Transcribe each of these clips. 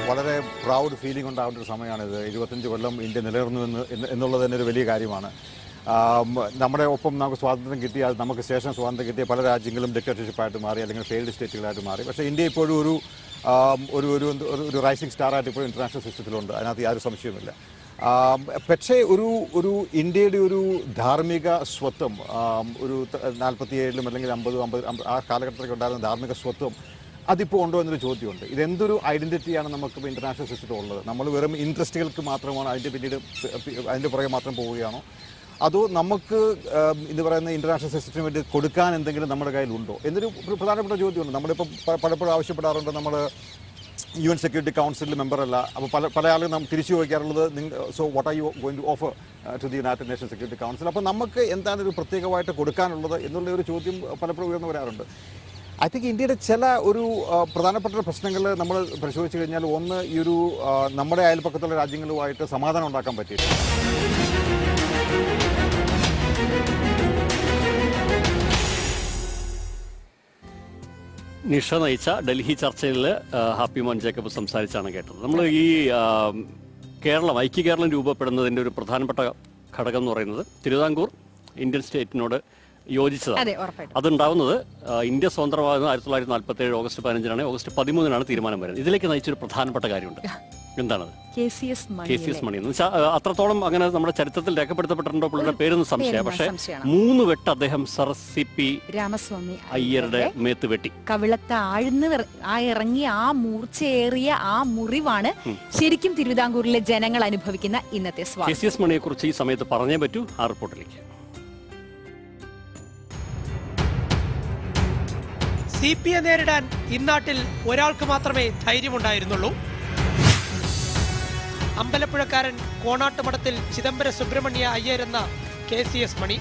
വളരെ proud feeling ഉണ്ടാവേണ്ട ഒരു സമയമാണിത് എഴുപത്തഞ്ച് കൊല്ലം ഇന്ത്യ നിലനിർന്നു എന്ന് എന്ന് എന്നുള്ളത് തന്നെ ഒരു വലിയ കാര്യമാണ് ആം, നമ്മുടെ ഒപ്പം നമുക്ക് സ്വാതന്ത്ര്യം കിട്ടിയ നമുക്ക് ശേഷം സ്വാതന്ത്ര്യം കിട്ടിയ പല രാജ്യങ്ങളും ഡിക്റ്റേറ്റർഷിപ്പായിട്ട് മാറി അല്ലെങ്കിൽ ഫെയിൽഡ് സ്റ്റേറ്റുകളായിട്ട് മാറി പക്ഷേ ഇന്ത്യ ഇപ്പോഴും ഒരു ആം, ഒരു ഒരു എന്ത് ഒരു- ഒരു റൈസിംഗ് സ്റ്റാറായിട്ട് ഇപ്പോൾ ഇന്റർനാഷണൽ സിസ്റ്റത്തിലുണ്ട് അതിനകത്ത് യാതൊരു സംശയവുമില്ല ആം, പക്ഷേ ഒരു ഒരു ഇന്ത്യയുടെ ഒരു ധാർമ്മിക സ്വത്വം ആം, ഒരു നാൽപ്പത്തി ഏഴിലും അല്ലെങ്കിൽ അമ്പത് അമ്പത് അമ്പ- ആ കാലഘട്ടത്തിലൊക്കെ ഉണ്ടായിരുന്ന ധാർമ്മിക സ്വത്വം അതിപ്പോൾ ഉണ്ടോ എന്നൊരു ചോദ്യമുണ്ട് ഇതെന്തൊരു ഐഡന്റിറ്റിയാണ് നമുക്ക് ഇപ്പോൾ ഇന്റർനാഷണൽ സിസ്റ്റത്തിൽ ഉള്ളത് നമ്മൾ വെറും ഇൻട്രസ്റ്റുകൾക്ക് മാത്രമാണ് അതിൻ്റെ പിന്നീട് പി- പി- അതിൻ്റെ പുറകെ മാത്രം പോവുകയാണോ അതോ നമുക്ക് ആം, ഇത് പറയുന്ന ഇന്റർനാഷണൽ സിസ്റ്റത്തിന് വേണ്ടി കൊടുക്കാൻ എന്തെങ്കിലും നമ്മുടെ കയ്യിലുണ്ടോ എന്നൊരു പ്ര- പ്രധാനപ്പെട്ട ചോദ്യമുണ്ട് നമ്മളിപ്പോൾ പ- പലപ്പോഴും ആവശ്യപ്പെടാറുണ്ട് നമ്മൾ യു എൻ സെക്യൂരിറ്റി കൗൺസിലിൽ മെമ്പറല്ല അപ്പോൾ പല പല ആളുകളും നാം തിരിച്ചു ചോദിക്കാറുള്ളത് so what are you going to offer to the United Nation Security Council അപ്പോൾ നമുക്ക് എന്താണ് ഒരു പ്രത്യേകമായിട്ട് കൊടുക്കാനുള്ളത് എന്നുള്ള ഒരു ചോദ്യം പലപ്പോഴും ഉയർന്നു വരാറുണ്ട് ഐ തിങ്ക് ഇന്ത്യയുടെ ചില ഒരു ആ, പ്രധാനപ്പെട്ട പ്രശ്നങ്ങൾ നമ്മൾ പരിശോധിച്ച് കഴിഞ്ഞാൽ ഒന്ന് ഈ ഒരു ആ, നമ്മുടെ അയൽപ്പക്കത്തുള്ള രാജ്യങ്ങളുമായിട്ട് സമാധാനം ഉണ്ടാക്കാൻ പറ്റിയിട്ടില്ല നിഷ നയിച്ച ഡൽഹി ചർച്ചയിൽ ഹാപ്പി മോൻ ജേക്കബ് സംസാരിച്ചാണ് കേട്ടത് നമ്മൾ ഈ ആ, കേരളം ഐക്യ കേരളം രൂപപ്പെടുന്നതിൻ്റെ ഒരു പ്രധാനപ്പെട്ട ഘടകം എന്ന് പറയുന്നത് തിരുവിതാംകൂർ ഇന്ത്യൻ സ്റ്റേറ്റിനോട് യോജിച്ചതാണ് അതെ ഉറപ്പായിട്ടും അതുണ്ടാവുന്നത് ആ, ഇന്ത്യ സ്വതന്ത്രമാകുന്നത് ആയിരത്തി തൊള്ളായിരത്തി നാൽപ്പത്തി ഏഴ് ഓഗസ്റ്റ് പതിനഞ്ചിനാണ് ഓഗസ്റ്റ് പതിമൂന്നിനാണ് തീരുമാനം വരുന്നത് ഇതിലേക്ക് നയിച്ചൊരു പ്രധാനപ്പെട്ട കാര്യമുണ്ട് എന്താണത് K C S K C S Mani എന്ന് വെച്ചാൽ ആ, അത്രത്തോളം അങ്ങനെ നമ്മുടെ ചരിത്രത്തിൽ രേഖപ്പെടുത്തപ്പെട്ടിട്ടുണ്ടോ പുള്ളിയുടെ പേരൊന്നും സംശയം പേരൊന്നും പക്ഷേ സംശയമാണ്. മൂന്ന് വെട്ട് അദ്ദേഹം സർ സി പി രാമസ്വാമി അയ്യരുടെ മേത്ത് വെട്ടി കവിളത്ത് ആഴ്ന്ന് വിറ- ആ ഇറങ്ങിയ ആ മൂർച്ചയേറിയ ആ മുറിവാണ് ശരിക്കും തിരുവിതാംകൂറിലെ ജനങ്ങൾ അനുഭവിക്കുന്ന ഇന്നത്തെ കെ സ്വാതന്ത്ര്യം സി എസ് മണിയെ കുറിച്ച് ഈ സമയത്ത് പറഞ്ഞേ പറ്റൂ ആ റിപ്പോർട്ടിലേക്ക് സി പി എ നേരിടാൻ ഇന്നാട്ടിൽ ഒരാൾക്ക് മാത്രമേ ധൈര്യമുണ്ടായിരുന്നുള്ളൂ അമ്പലപ്പുഴക്കാരൻ കോണാട്ടുമഠത്തിൽ ചിദംബര സുബ്രഹ്മണ്യ അയ്യർ എന്ന K C S Mani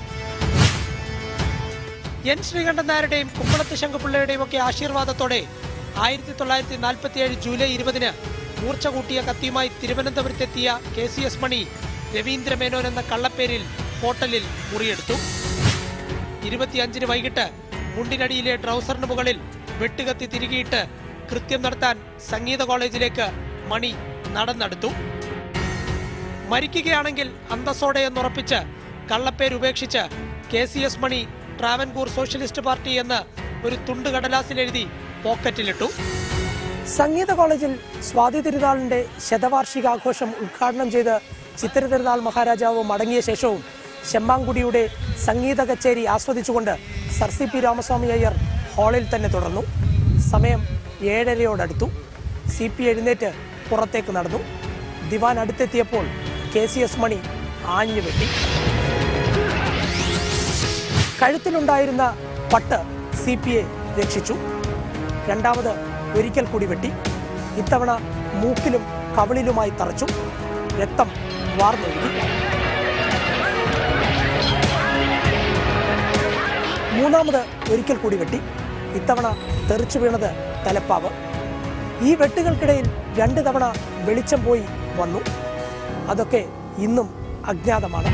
N Sreekantan നായരുടെയും കുമ്പളത്ത് ശങ്കുപിള്ളയുടെയും ഒക്കെ ആശീർവാദത്തോടെ ആയിരത്തി തൊള്ളായിരത്തി നാൽപ്പത്തി ഏഴ് ജൂലൈ ഇരുപതിന് മൂർച്ച കൂട്ടിയ കത്തിയുമായി തിരുവനന്തപുരത്തെത്തിയ K C S Mani Ravindra Menon എന്ന കള്ളപ്പേരിൽ ഹോട്ടലിൽ മുറിയെടുത്തു ഇരുപത്തിയഞ്ചിന് വൈകിട്ട് മുണ്ടിനടിയിലെ ട്രൗസറിന് മുകളിൽ വെട്ടുകത്തി തിരികിയിട്ട് കൃത്യം നടത്താൻ സംഗീത കോളേജിലേക്ക് മണി നടന്നെടുത്തു മരിക്കുകയാണെങ്കിൽ അന്തസ്സോടെ എന്നുറപ്പിച്ച് കള്ളപ്പേര് ഉപേക്ഷിച്ച് K C S Mani Travancore socialist party എന്ന് ഒരു തുണ്ട് കടലാസിൽ എഴുതി പോക്കറ്റിലിട്ടു സംഗീത കോളേജിൽ സ്വാതി തിരുനാളിന്റെ ശതവാർഷികാഘോഷം ഉദ്ഘാടനം ചെയ്ത് ചിത്തിര തിരുനാൾ മഹാരാജാവ് മടങ്ങിയ ശേഷവും ശമ്മാങ്കുടിയുടെ സംഗീത കച്ചേരി ആസ്വദിച്ചുകൊണ്ട് sir C P Ramaswamy Iyer ഹാളിൽ തന്നെ തുടർന്നു സമയം ഏഴരയോടടുത്തു സി പി എഴുന്നേറ്റ് പുറത്തേക്ക് നടന്നു ദിവാൻ അടുത്തെത്തിയപ്പോൾ കെ സി എസ് മണി ആഞ്ഞു വെട്ടി കഴുത്തിലുണ്ടായിരുന്ന പട്ട് സി പി എ രക്ഷിച്ചു രണ്ടാമത് ഒരിക്കൽ കൂടി വെട്ടി ഇത്തവണ മൂക്കിലും കവിളിലുമായി തറച്ചു രക്തം വാർന്നൊഴുകി മൂന്നാമത് ഒരിക്കൽ കൂടി വെട്ടി ഇത്തവണ തെറിച്ചു വീണത് തലപ്പാവ് ഈ വെട്ടുകൾക്കിടയിൽ രണ്ട് തവണ വെളിച്ചം പോയി വന്നു അതൊക്കെ ഇന്നും അജ്ഞാതമാണ്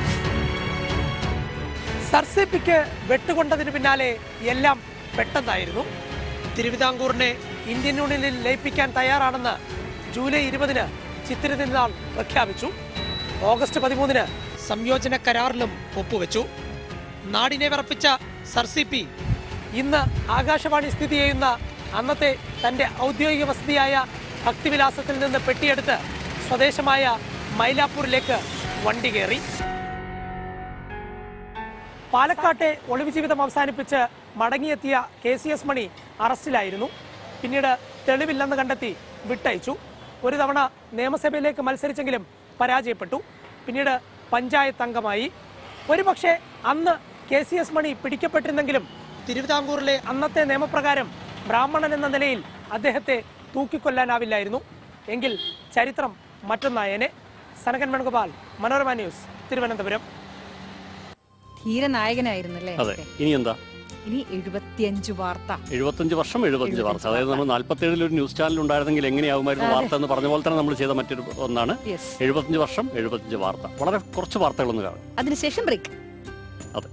സർസിപ്പിക്ക് വെട്ടുകൊണ്ടതിന് പിന്നാലെ എല്ലാം പെട്ടെന്നായിരുന്നു തിരുവിതാംകൂറിനെ ഇന്ത്യൻ യൂണിയനിൽ ലയിപ്പിക്കാൻ തയ്യാറാണെന്ന് ജൂലൈ ഇരുപതിന് ചിത്തിര തിരുനാൾ പ്രഖ്യാപിച്ചു ഓഗസ്റ്റ് പതിമൂന്നിന് സംയോജന കരാറിലും ഒപ്പുവെച്ചു നാടിനെ വിറപ്പിച്ച സർസിപ്പി ഇന്ന് ആകാശവാണി സ്ഥിതി ചെയ്യുന്ന അന്നത്തെ തന്റെ ഔദ്യോഗിക വസതിയായ ഭക്തിവിലാസത്തിൽ നിന്ന് പെട്ടിയെടുത്ത് സ്വദേശമായ മൈലാപ്പൂരിലേക്ക് വണ്ടി കയറി പാലക്കാട്ടെ ഒളിവ് ജീവിതം അവസാനിപ്പിച്ച് മടങ്ങിയെത്തിയ കെ സി എസ് മണി അറസ്റ്റിലായിരുന്നു പിന്നീട് തെളിവില്ലെന്ന് കണ്ടെത്തി വിട്ടയച്ചു ഒരു തവണ നിയമസഭയിലേക്ക് മത്സരിച്ചെങ്കിലും പരാജയപ്പെട്ടു പിന്നീട് പഞ്ചായത്ത് അംഗമായി ഒരുപക്ഷെ അന്ന് കെ സി എസ് മണി പിടിക്കപ്പെട്ടിരുന്നെങ്കിലും തിരുവിതാംകൂറിലെ അന്നത്തെ നിയമപ്രകാരം ബ്രാഹ്മണൻ എന്ന നിലയിൽ അദ്ദേഹത്തെ തൂക്കിക്കൊല്ലാനാവില്ലായിരുന്നു എങ്കിൽ ചരിത്രം മറ്റൊന്നായേനെ സനകൻ വേണുഗോപാൽ മനോരമ ന്യൂസ് തിരുവനന്തപുരം ധീരനായകനായിരുന്നു അല്ലേ അതെ ഇനി എന്താ ഇനി എഴുപത്തിയഞ്ചു വാർത്ത എഴുപത്തഞ്ച് വർഷം എഴുപത്തഞ്ച് വാർത്ത അതായത് നമ്മൾ നാൽപ്പത്തി ഏഴിൽ ഒരു ന്യൂസ് ചാനൽ ഉണ്ടായിരുന്നെങ്കിൽ എങ്ങനെയാവുമായിരുന്നു അതെ. വാർത്ത എന്ന് പറഞ്ഞ പോലെ തന്നെ നമ്മൾ ചെയ്ത മറ്റൊരു ഒന്നാണ് യെസ് എഴുപത്തഞ്ച് വർഷം എഴുപത്തഞ്ച് വാർത്ത വളരെ കുറച്ച് വാർത്തകളൊന്ന് കാണും അതിനുശേഷം ബ്രേക്ക് അതെ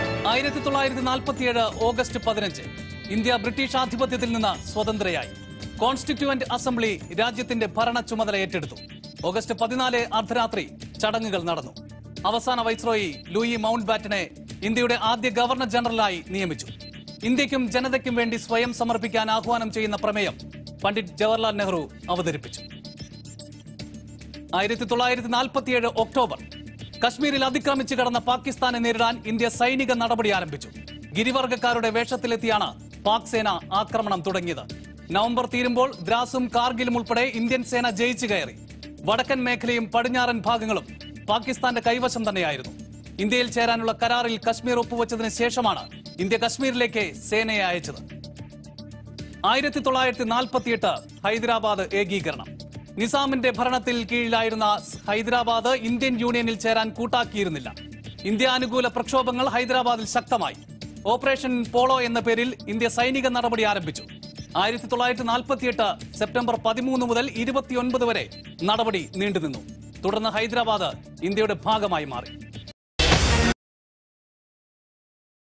ആയിരത്തി തൊള്ളായിരത്തി നാൽപ്പത്തിയേഴ് ഓഗസ്റ്റ് പതിനഞ്ച് ഇന്ത്യ ബ്രിട്ടീഷ് ആധിപത്യത്തിൽ നിന്ന് സ്വതന്ത്രയായി കോൺസ്റ്റിറ്റ്യൂവന്റ് അസംബ്ലി രാജ്യത്തിന്റെ ഭരണ ചുമതല ഏറ്റെടുത്തു ഓഗസ്റ്റ് പതിനാല് അർദ്ധരാത്രി ചടങ്ങുകൾ നടന്നു അവസാന വൈസ്രോയി ലൂയി മൗണ്ട് ബാറ്റനെ ഇന്ത്യയുടെ ആദ്യ ഗവർണർ ജനറലായി നിയമിച്ചു ഇന്ത്യക്കും ജനതയ്ക്കും വേണ്ടി സ്വയം സമർപ്പിക്കാൻ ആഹ്വാനം ചെയ്യുന്ന പ്രമേയം പണ്ഡിറ്റ് ജവഹർലാൽ നെഹ്റു അവതരിപ്പിച്ചു ആയിരത്തി തൊള്ളായിരത്തി നാൽപ്പത്തിയേഴ് ഒക്ടോബർ കശ്മീരിൽ അതിക്രമിച്ചു കടന്ന പാകിസ്ഥാനെ നേരിടാൻ ഇന്ത്യ സൈനിക നടപടി ആരംഭിച്ചു ഗിരിവർഗക്കാരുടെ വേഷത്തിലെത്തിയാണ് പാക് സേന ആക്രമണം തുടങ്ങിയത് നവംബർ തീരുമ്പോൾ ദ്രാസും കാർഗിലും ഉൾപ്പെടെ ഇന്ത്യൻ സേന ജയിച്ചു കയറി വടക്കൻ മേഖലയും പടിഞ്ഞാറൻ ഭാഗങ്ങളും പാകിസ്ഥാന്റെ കൈവശം തന്നെയായിരുന്നു ഇന്ത്യയിൽ ചേരാനുള്ള കരാറിൽ കശ്മീർ ഒപ്പുവെച്ചതിന് ശേഷമാണ് ഇന്ത്യ കശ്മീരിലേക്ക് സേനയെ അയച്ചത് ആയിരത്തി തൊള്ളായിരത്തി നാൽപ്പത്തിയെട്ട് ഹൈദരാബാദ് ഏകീകരണം നിസാമിന്റെ ഭരണത്തിൽ കീഴിലായിരുന്ന ഹൈദരാബാദ് ഇന്ത്യൻ യൂണിയനിൽ ചേരാൻ കൂട്ടാക്കിയിരുന്നില്ല ഇന്ത്യ അനുകൂല പ്രക്ഷോഭങ്ങൾ ഹൈദരാബാദിൽ ശക്തമായി ഓപ്പറേഷൻ പോളോ എന്ന പേരിൽ ഇന്ത്യ സൈനിക നടപടി ആരംഭിച്ചു ആയിരത്തി തൊള്ളായിരത്തി നാൽപ്പത്തിയെട്ട് സെപ്റ്റംബർ പതിമൂന്ന് മുതൽ ഇരുപത്തിയൊൻപത് വരെ നടപടി നീണ്ടുനിന്നു തുടർന്ന് ഹൈദരാബാദ് ഇന്ത്യയുടെ ഭാഗമായി മാറി